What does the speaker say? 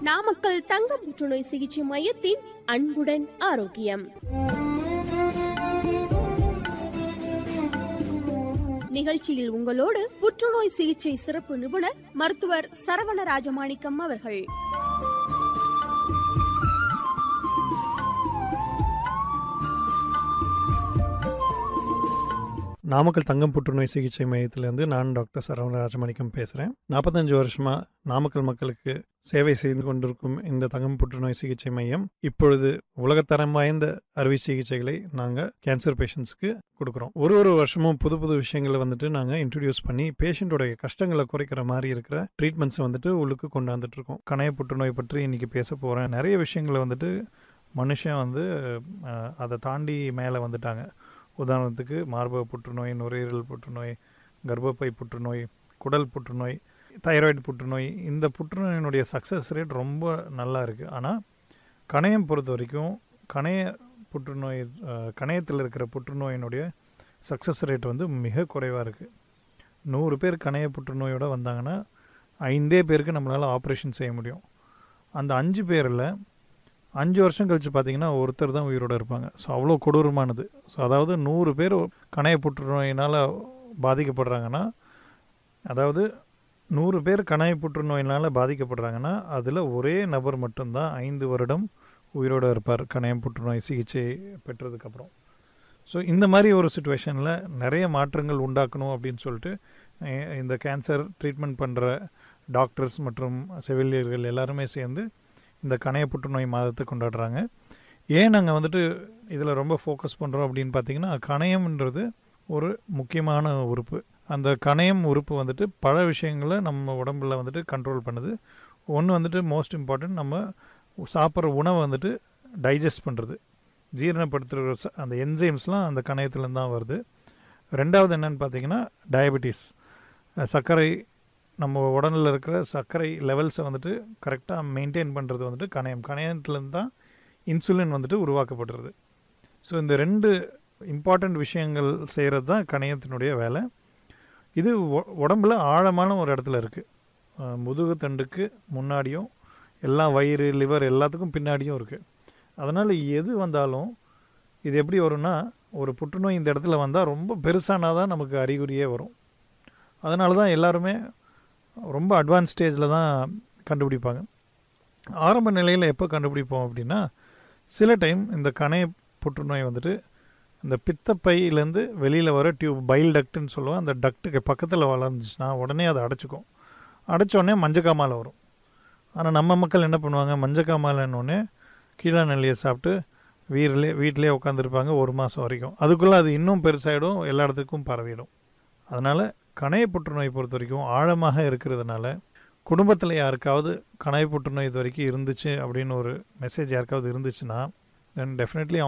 நாமக்கல் தங்க புற்றுநோய் சிகிச்சை மையத்தின் அன்புடன் ஆரோக்கியம் நிகழ்ச்சியில் உங்களோடு புற்றுநோய் சிகிச்சை சிறப்பு நிபுணர் மருத்துவர் சரவண ராஜமாணிக்கம் அவர்கள் நாமக்கல் தங்கம் புற்றுநோய் சிகிச்சை மையத்திலேருந்து நான் டாக்டர் சரவண ராஜமாணிக்கம் பேசுகிறேன் நாற்பத்தஞ்சு வருஷமாக நாமக்கல் மக்களுக்கு சேவை செய்து கொண்டிருக்கும் இந்த தங்கம் புற்றுநோய் சிகிச்சை மையம் இப்பொழுது உலகத்தரம் வாய்ந்த அறுவை சிகிச்சைகளை நாங்கள் கேன்சர் பேஷண்ட்ஸ்க்கு கொடுக்குறோம் ஒரு ஒரு வருஷமும் புது புது விஷயங்களை வந்துட்டு நாங்கள் இன்ட்ரடியூஸ் பண்ணி பேஷண்ட்டோடைய கஷ்டங்களை குறைக்கிற மாதிரி இருக்கிற ட்ரீட்மெண்ட்ஸை வந்துட்டு உள்ளுக்கு கொண்டாந்துட்டு இருக்கோம் கணைய புற்றுநோய் பற்றி இன்னைக்கு பேச போகிறேன் நிறைய விஷயங்களை வந்துட்டு மனுஷன் வந்து அஹ், அதை தாண்டி மேலே வந்துட்டாங்க உதாரணத்துக்கு மார்பக புற்றுநோய் நுரையீரல் புற்றுநோய் கர்ப்பப்பை புற்றுநோய் குடல் புற்றுநோய் தைராய்டு புற்றுநோய் இந்த புற்றுநோயினுடைய சக்ஸஸ் ரேட் ரொம்ப நல்லா இருக்குது ஆனால் கணையம் பொறுத்த வரைக்கும் கணைய புற்றுநோய் அஹ், கணையத்தில் இருக்கிற புற்றுநோயினுடைய சக்ஸஸ் ரேட் வந்து மிக குறைவாக இருக்குது நூறு பேர் கணைய புற்றுநோயோட வந்தாங்கன்னா ஐந்தே பேருக்கு நம்மளால் ஆப்ரேஷன் செய்ய முடியும் அந்த அஞ்சு பேரில் அஞ்சு வருஷம் கழித்து பார்த்தீங்கன்னா ஒருத்தர் தான் உயிரோடு இருப்பாங்க ஸோ அவ்வளோ கொடூரமானது ஸோ அதாவது நூறு பேர் கணைய புற்றுநோயினால் பாதிக்கப்படுறாங்கன்னா அதாவது நூறு பேர் கணைய புற்றுநோயினால் பாதிக்கப்படுறாங்கன்னா அதில் ஒரே நபர் மட்டும்தான் ஐந்து வருடம் உயிரோடு இருப்பார் கணையம் புற்றுநோய் சிகிச்சை பெற்றதுக்கப்புறம் ஸோ இந்த மாதிரி ஒரு சுச்சுவேஷனில் நிறைய மாற்றங்கள் உண்டாக்கணும் அப்படின்னு சொல்லிட்டு அஹ், இந்த கேன்சர் ட்ரீட்மெண்ட் பண்ணுற டாக்டர்ஸ் மற்றும் செவிலியர்கள் எல்லாருமே சேர்ந்து இந்த கணைய புற்றுநோய் மாதத்தை கொண்டாடுறாங்க ஏன் நாங்கள் வந்துட்டு இதில் ரொம்ப ஃபோக்கஸ் பண்ணுறோம் அப்படின்னு பார்த்தீங்கன்னா கணையம்ன்றது ஒரு முக்கியமான உறுப்பு அந்த கணையம் உறுப்பு வந்துட்டு பல விஷயங்களை நம்ம உடம்புல வந்துட்டு கண்ட்ரோல் பண்ணுது ஒன்று வந்துட்டு மோஸ்ட் இம்பார்ட்டன்ட் நம்ம சாப்பிட்ற உணவை வந்துட்டு டைஜஸ்ட் பண்ணுறது ஜீரணப்படுத்துகிற ச- அந்த என்சைம்ஸ்லாம் அந்த கணையத்துலேருந்து தான் வருது ரெண்டாவது என்னன்னு பார்த்தீங்கன்னா டயபெட்டிஸ் சர்க்கரை நம்ம உடலில் இருக்கிற சர்க்கரை லெவல்ஸை வந்துட்டு கரெக்டாக மெயின்டைன் பண்ணுறது வந்துட்டு கணையம் கணையத்துலேருந்து தான் இன்சுலின் வந்துட்டு உருவாக்கப்படுறது ஸோ இந்த ரெண்டு இம்பார்ட்டண்ட் விஷயங்கள் செய்கிறது தான் கணையத்தினுடைய வேலை இது உ- உடம்புல ஆழமான ஒரு இடத்துல இருக்குது முதுகு தண்டுக்கு முன்னாடியும் எல்லா வயிறு லிவர் எல்லாத்துக்கும் பின்னாடியும் இருக்குது அதனால் எது வந்தாலும் இது எப்படி வரும்னா ஒரு புற்றுநோய் இந்த இடத்துல வந்தால் ரொம்ப பெருசானா தான் நமக்கு அறிகுறியே வரும் அதனால தான் எல்லாருமே ரொம்ப அட்வான்ஸ் ஸ்டேஜில் தான் கண்டுபிடிப்பாங்க ஆரம்ப நிலையில் எப்போ கண்டுபிடிப்போம் அப்படின்னா சில டைம் இந்த கணைய புற்றுநோய் வந்துட்டு இந்த பித்தப்பையிலேருந்து வெளியில் வர டியூப் பைல் டக்ட்னு சொல்லுவோம் அந்த டக்ட்டுக்கு பக்கத்தில் வளர்ந்துச்சுன்னா உடனே அதை அடைச்சிக்கும் அடைச்ச உடனே மஞ்சக்காமாலை வரும் ஆனால் நம்ம மக்கள் என்ன பண்ணுவாங்க மஞ்சக்காமாலைன்னொடனே கீழா நெல்லியை சாப்பிட்டு வீரிலே வீட்டிலே உட்காந்துருப்பாங்க ஒரு மாதம் வரைக்கும் அதுக்குள்ளே அது இன்னும் பெருசாகிடும் எல்லா இடத்துக்கும் பரவிடும் அதனால் கணைய புற்றுநோய் பொறுத்த வரைக்கும் ஆழமாக இருக்கிறதுனால குடும்பத்தில் யாருக்காவது கணைய புற்றுநோய் இது வரைக்கும் இருந்துச்சு அப்படின்னு ஒரு மெசேஜ் யாருக்காவது இருந்துச்சுன்னா தென் டெஃபினெட்லி